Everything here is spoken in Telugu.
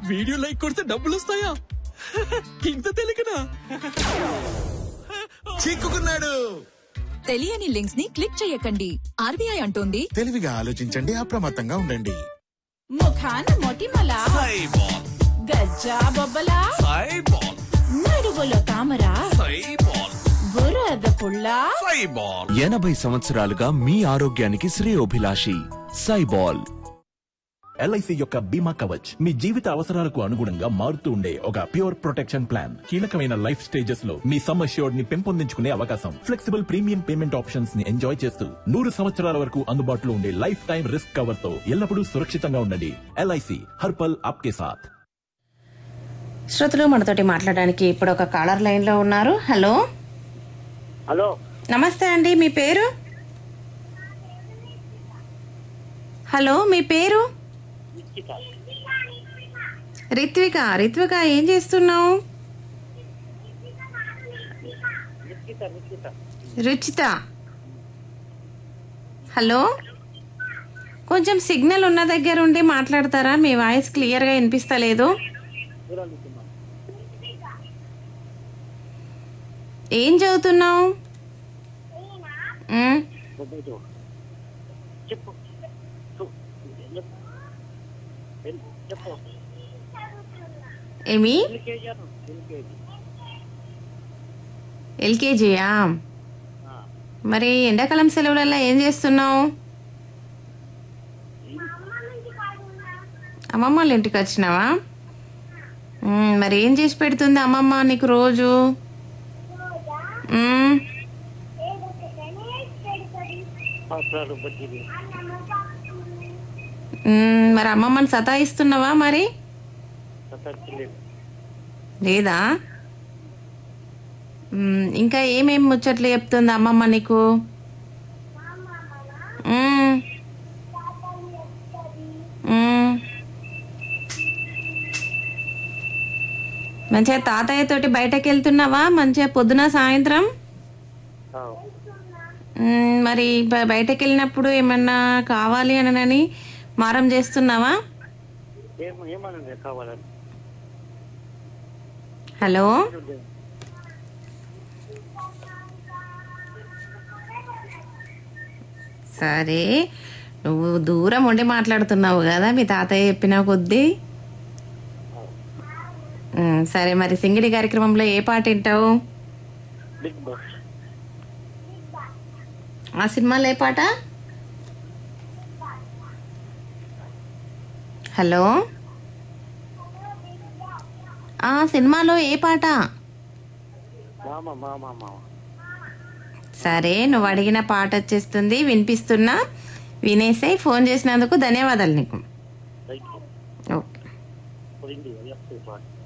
వీడియో లైక్ కొడితే డబ్బులు వస్తాయా ఇంత తెలియకనా చిక్కుకున్నాడు తెలియని లింక్స్ ని క్లిక్ చేయకండి ఆర్బీఐ అంటోంది తెలివిగా ఆలోచించండి అప్రమత్తంగా ఉండండి ముఖాన మొటిమల గజ్జా బొబ్బల నడుగులో తామర బురద పుల్ల ఎనభై సంవత్సరాలుగా మీ ఆరోగ్యానికి శ్రేయోభిలాషి సైబాల్ ఎల్ఐసి యొక్క బీమా కవచ్ మీ జీవిత అవసరాలకు అనుగుణంగా మారుతూ ఉండే ఒక ప్యూర్ ప్రొటెక్షన్ ప్లాన్ కీలకమైన లైఫ్ స్టేజెస్ లో మీ సమ్ అష్యూర్డ్ ని పెంపొందించుకునే అవకాశం ఫ్లెక్సిబుల్ ప్రీమియం పేమెంట్ ఆప్షన్స్ ని ఎంజాయ్ చేస్తూ నూరు సంవత్సరాల వరకు అందుబాటులో ఉండే లైఫ్ టైం రిస్క్ కవర్ తో ఎల్లప్పుడూ సురక్షితంగా ఉండండి ఎల్ఐసి హర్పల్ ఆప్కే సాథ్ శ్రోతలు మనతోటి మాట్లాడడానికి ఇప్పుడు ఒక కాలర్ లైన్ లో ఉన్నారు హలో హలో నమస్తే అండి మీ పేరు హలో మీ పేరు రిత్విక రిత్విక ఏం చేస్తున్నావు రుచిత హలో కొంచెం సిగ్నల్ ఉన్న దగ్గర ఉండి మాట్లాడతారా మీ వాయిస్ క్లియర్గా వినిపిస్తలేదు ఏం చదువుతున్నావు ఉమ్, చెప్పు చెప్పు ఏమి ఎల్కేజీ అను ఎల్కేజీ ఎల్కేజీయా మరి ఎండాకాలం సెలవులలో ఏం చేస్తున్నావు అమ్మమ్మ వాళ్ళ ఇంటికి వచ్చినావా ఉమ్, మరి ఏం చేసి పెడుతుంది అమ్మమ్మ నీకు రోజు ఉమ్, పాత్రలు బజ్జీలు ఉమ్, మరి అమ్మమ్మని సతాయిస్తున్నావా మరి సతర్చలేదు లేదా ఉమ్, ఇంకా ఏమేం ముచ్చట్లు చెప్తుంది అమ్మమ్మ నీకు ఉమ్. ఉమ్. మంచిగా తాతయ్య తోటి బయటకు వెళ్తున్నావా మంచిగా పొద్దున సాయంత్రం ఉమ్, మరి బ- బయటకు వెళ్ళినప్పుడు ఏమన్నా కావాలి అనని మారం చేస్తున్నావా ఏం ఏమనండి కావాలని హలో సరే నువ్వు దూరం ఉండి మాట్లాడుతున్నావు కదా మీ తాతయ్య చెప్పిన కొద్దీ ఉమ్, సరే మరి సింగిడి కార్యక్రమంలో ఏ పాట వింటావు బిగ్ బాస్ ఆ సినిమాలో ఏ పాట హలో ఆ సినిమాలో ఏ పాట మామ మామ మామ సరే నువ్వు అడిగిన పాట వచ్చేస్తుంది వినిపిస్తున్నా వినేసే ఫోన్ చేసినందుకు ధన్యవాదాలు నీకు రైట్ ఓకే పోయింది ఎఫ్సీ పాట